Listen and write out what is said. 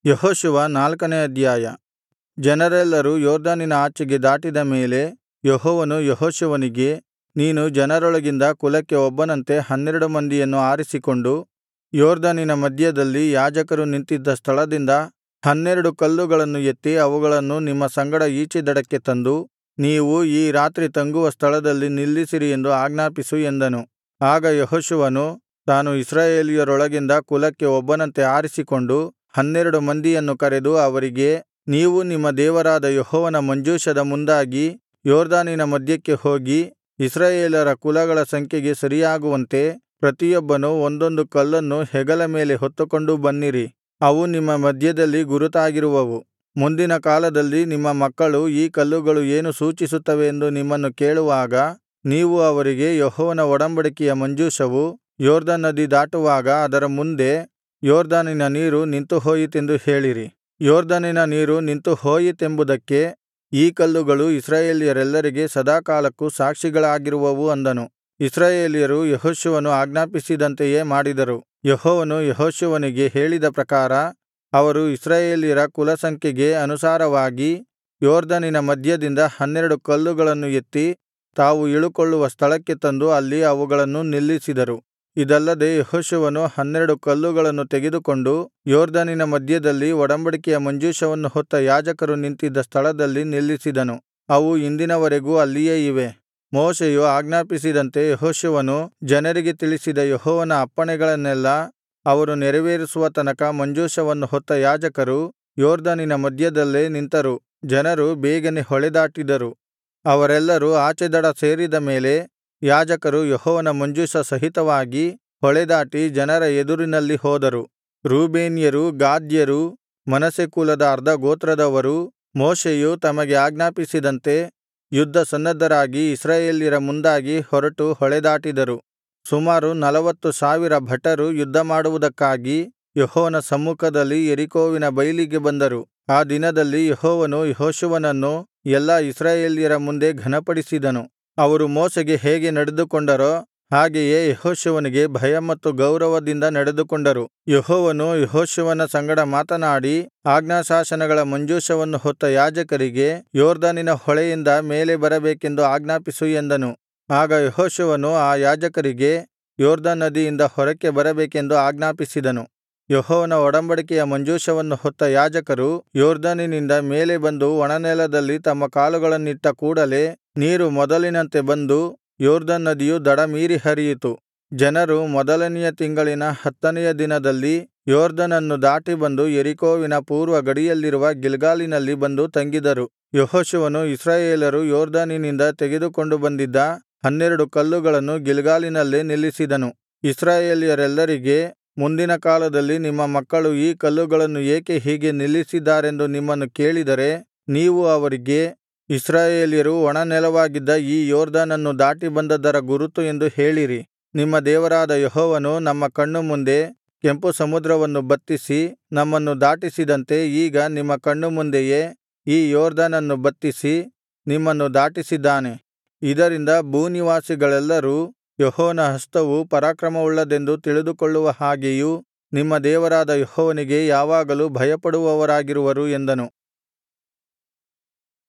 ಯೆಹೋಶುವ ನಾಲ್ಕನೇ ಅಧ್ಯಾಯ ಜನರೆಲ್ಲರೂ ಯೊರ್ದನಿನ ಆಚೆಗೆ ದಾಟಿದ ಮೇಲೆ ಯೆಹೋವನು ಯೆಹೋಶುವನಿಗೆ ನೀನು ಜನರೊಳಗಿಂದ ಕುಲಕ್ಕೆ ಒಬ್ಬನಂತೆ ಹನ್ನೆರಡು ಮಂದಿಯನ್ನು ಆರಿಸಿಕೊಂಡು ಯೊರ್ದನಿನ ಮಧ್ಯದಲ್ಲಿ ಯಾಜಕರು ನಿಂತಿದ್ದ ಸ್ಥಳದಿಂದ ಹನ್ನೆರಡು ಕಲ್ಲುಗಳನ್ನು ಎತ್ತಿ ಅವುಗಳನ್ನು ನಿಮ್ಮ ಸಂಗಡ ಈಚೆ ದಡಕ್ಕೆ ತಂದು ನೀವು ಈ ರಾತ್ರಿ ತಂಗುವ ಸ್ಥಳದಲ್ಲಿ ನಿಲ್ಲಿಸಿರಿ ಎಂದು ಆಜ್ಞಾಪಿಸು ಎಂದನು ಆಗ ಯೆಹೋಶುವನು ತಾನು ಇಸ್ರಾಯೇಲ್ಯರೊಳಗಿಂದ ಕುಲಕ್ಕೆ ಒಬ್ಬನಂತೆ ಆರಿಸಿಕೊಂಡು ಹನ್ನೆರಡು ಮಂದಿಯನ್ನು ಕರೆದು ಅವರಿಗೆ ನೀವು ನಿಮ್ಮ ದೇವರಾದ ಯೆಹೋವನ ಮಂಜೂಷದ ಮುಂದಾಗಿ ಯೊರ್ದನಿನ ಮಧ್ಯಕ್ಕೆ ಹೋಗಿ ಇಸ್ರಾಯೇಲರ ಕುಲಗಳ ಸಂಖ್ಯೆಗೆ ಸರಿಯಾಗುವಂತೆ ಪ್ರತಿಯೊಬ್ಬನು ಒಂದೊಂದು ಕಲ್ಲನ್ನು ಹೆಗಲ ಮೇಲೆ ಹೊತ್ತುಕೊಂಡು ಬನ್ನಿರಿ ಅವು ನಿಮ್ಮ ಮಧ್ಯದಲ್ಲಿ ಗುರುತಾಗಿರುವವು ಮುಂದಿನ ಕಾಲದಲ್ಲಿ ನಿಮ್ಮ ಮಕ್ಕಳು ಈ ಕಲ್ಲುಗಳು ಏನು ಸೂಚಿಸುತ್ತವೆ ಎಂದು ನಿಮ್ಮನ್ನು ಕೇಳುವಾಗ ನೀವು ಅವರಿಗೆ ಯೆಹೋವನ ಒಡಂಬಡಿಕೆಯ ಮಂಜೂಷವು ಯೊರ್ದನ್ ನದಿ ದಾಟುವಾಗ ಅದರ ಮುಂದೆ ಯೊರ್ದನಿನ ನೀರು ನಿಂತುಹೋಯಿತೆಂದು ಹೇಳಿರಿ ಯೊರ್ದನಿನ ನೀರು ನಿಂತುಹೋಯಿತೆಂಬುದಕ್ಕೆ ಈ ಕಲ್ಲುಗಳು ಇಸ್ರಾಯೇಲ್ಯರೆಲ್ಲರಿಗೆ ಸದಾಕಾಲಕ್ಕೂ ಸಾಕ್ಷಿಗಳಾಗಿರುವವು ಅಂದನು ಇಸ್ರಾಯೇಲ್ಯರು ಯೆಹೋಶುವನು ಆಜ್ಞಾಪಿಸಿದಂತೆಯೇ ಮಾಡಿದರು ಯೆಹೋವನು ಯೆಹೋಶುವನಿಗೆ ಹೇಳಿದ ಪ್ರಕಾರ ಅವರು ಇಸ್ರಾಯೇಲ್ಯರ ಕುಲಸಂಖ್ಯೆಗೆ ಅನುಸಾರವಾಗಿ ಯೊರ್ದನಿನ ಮಧ್ಯದಿಂದ ಹನ್ನೆರಡು ಕಲ್ಲುಗಳನ್ನು ಎತ್ತಿ ತಾವು ಇಳುಕೊಳ್ಳುವ ಸ್ಥಳಕ್ಕೆ ತಂದು ಅಲ್ಲಿ ಅವುಗಳನ್ನು ನಿಲ್ಲಿಸಿದರು ಇದಲ್ಲದೆ ಯೆಹೋಶುವನು ಹನ್ನೆರಡು ಕಲ್ಲುಗಳನ್ನು ತೆಗೆದುಕೊಂಡು ಯೊರ್ದನಿನ ಮಧ್ಯದಲ್ಲಿ ಒಡಂಬಡಿಕೆಯ ಮಂಜೂಷವನ್ನು ಹೊತ್ತ ಯಾಜಕರು ನಿಂತಿದ್ದ ಸ್ಥಳದಲ್ಲಿ ನಿಲ್ಲಿಸಿದನು ಅವು ಇಂದಿನವರೆಗೂ ಅಲ್ಲಿಯೇ ಇವೆ ಮೋಶೆಯು ಆಜ್ಞಾಪಿಸಿದಂತೆ ಯೆಹೋಶುವನು ಜನರಿಗೆ ತಿಳಿಸಿದ ಯೆಹೋವನ ಅಪ್ಪಣೆಗಳನ್ನೆಲ್ಲಾ ಅವರು ನೆರವೇರಿಸುವ ತನಕ ಮಂಜೂಷವನ್ನು ಹೊತ್ತ ಯಾಜಕರು ಯೊರ್ದನಿನ ಮಧ್ಯದಲ್ಲೇ ನಿಂತರು ಜನರು ಬೇಗನೆ ಹೊಳೆದಾಟಿದರು ಅವರೆಲ್ಲರೂ ಆಚೆದಡ ಸೇರಿದ ಮೇಲೆ ಯಾಜಕರು ಯೆಹೋವನ ಮಂಜೂಷ ಸಹಿತವಾಗಿ ಹೊಳೆದಾಟಿ ಜನರ ಎದುರಿನಲ್ಲಿ ಹೋದರು ರೂಬೇನ್ಯರು ಗಾದ್ಯರು ಮನಸ್ಸೆ ಕುಲದ ಅರ್ಧ ಗೋತ್ರದವರೂ ಮೋಶೆಯು ತಮಗೆ ಆಜ್ಞಾಪಿಸಿದಂತೆ ಯುದ್ಧ ಸನ್ನದ್ಧರಾಗಿ ಇಸ್ರಾಯೇಲ್ಯರ ಮುಂದಾಗಿ ಹೊರಟು ಹೊಳೆದಾಟಿದರು ಸುಮಾರು ನಲವತ್ತು ಸಾವಿರ ಭಟರು ಯುದ್ಧಮಾಡುವುದಕ್ಕಾಗಿ ಯೆಹೋವನ ಸಮ್ಮುಖದಲ್ಲಿ ಯೆರಿಕೋವಿನ ಬೈಲಿಗೆ ಬಂದರು ಆ ದಿನದಲ್ಲಿ ಯೆಹೋವನು ಯೆಹೋಶುವನನ್ನು ಎಲ್ಲಾ ಇಸ್ರಾಯೇಲ್ಯರ ಮುಂದೆ ಘನಪಡಿಸಿದನು ಅವರು ಮೋಶೆಗೆ ಹೇಗೆ ನಡೆದುಕೊಂಡರೋ ಹಾಗೆಯೇ ಯೆಹೋಶುವನಿಗೆ ಭಯ ಮತ್ತು ಗೌರವದಿಂದ ನಡೆದುಕೊಂಡರು ಯೆಹೋವನು ಯೆಹೋಶುವನ ಸಂಗಡ ಮಾತನಾಡಿ ಆಜ್ಞಾಶಾಸನಗಳ ಮಂಜೂಷವನ್ನು ಹೊತ್ತ ಯಾಜಕರಿಗೆ ಯೊರ್ದನಿನ ಹೊಳೆಯಿಂದ ಮೇಲೆ ಬರಬೇಕೆಂದು ಆಜ್ಞಾಪಿಸು ಎಂದನು ಆಗ ಯೆಹೋಶುವನು ಆ ಯಾಜಕರಿಗೆ ಯೊರ್ದನ್ ನದಿಯಿಂದ ಹೊರಕ್ಕೆ ಬರಬೇಕೆಂದು ಆಜ್ಞಾಪಿಸಿದನು ಯೆಹೋವನ ಒಡಂಬಡಿಕೆಯ ಮಂಜೂಷವನ್ನು ಹೊತ್ತ ಯಾಜಕರು ಯೊರ್ದನಿನಿಂದ ಮೇಲೆ ಬಂದು ಒಣನೆಲದಲ್ಲಿ ತಮ್ಮ ಕಾಲುಗಳನ್ನಿಟ್ಟ ಕೂಡಲೆ ನೀರು ಮೊದಲಿನಂತೆ ಬಂದು ಯೊರ್ದನ್ ನದಿಯು ದಡ ಮೀರಿ ಹರಿಯಿತು ಜನರು ಮೊದಲನೆಯ ತಿಂಗಳಿನ ಹತ್ತನೆಯ ದಿನದಲ್ಲಿ ಯೊರ್ದನನ್ನು ದಾಟಿ ಬಂದು ಯೆರಿಕೋವಿನ ಪೂರ್ವ ಗಡಿಯಲ್ಲಿರುವ ಗಿಲ್ಗಾಲಿನಲ್ಲಿ ಬಂದು ತಂಗಿದರು ಯೆಹೋಶುವನು ಇಸ್ರಾಯೇಲರು ಯೊರ್ದನಿನಿಂದ ತೆಗೆದುಕೊಂಡು ಬಂದಿದ್ದ ಹನ್ನೆರಡು ಕಲ್ಲುಗಳನ್ನು ಗಿಲ್ಗಾಲಿನಲ್ಲೇ ನಿಲ್ಲಿಸಿದನು ಇಸ್ರಾಯೇಲ್ಯರೆಲ್ಲರಿಗೆ ಮುಂದಿನ ಕಾಲದಲ್ಲಿ ನಿಮ್ಮ ಮಕ್ಕಳು ಈ ಕಲ್ಲುಗಳನ್ನು ಏಕೆ ಹೀಗೆ ನಿಲ್ಲಿಸಿದ್ದಾರೆಂದು ನಿಮ್ಮನ್ನು ಕೇಳಿದರೆ ನೀವು ಅವರಿಗೆ ಇಸ್ರಾಯೇಲ್ಯರು ಒಣನೆಲವಾಗಿದ್ದ ಈ ಯೊರ್ದನನ್ನು ದಾಟಿ ಬಂದದ್ದರ ಗುರುತು ಎಂದು ಹೇಳಿರಿ ನಿಮ್ಮ ದೇವರಾದ ಯೆಹೋವನು ನಮ್ಮ ಕಣ್ಣು ಮುಂದೆ ಕೆಂಪು ಸಮುದ್ರವನ್ನು ಬತ್ತಿಸಿ ನಮ್ಮನ್ನು ದಾಟಿಸಿದಂತೆ ಈಗ ನಿಮ್ಮ ಕಣ್ಣು ಮುಂದೆಯೇ ಈ ಯೊರ್ದನನ್ನು ಬತ್ತಿಸಿ ನಿಮ್ಮನ್ನು ದಾಟಿಸಿದ್ದಾನೆ ಇದರಿಂದ ಭೂನಿವಾಸಿಗಳೆಲ್ಲರೂ ಯೆಹೋವನ ಹಸ್ತವು ಪರಾಕ್ರಮವುಳ್ಳದೆಂದು ತಿಳಿದುಕೊಳ್ಳುವ ಹಾಗೆಯೂ ನಿಮ್ಮ ದೇವರಾದ ಯೆಹೋವನಿಗೆ ಯಾವಾಗಲೂ ಭಯಪಡುವವರಾಗಿರುವರು ಎಂದನು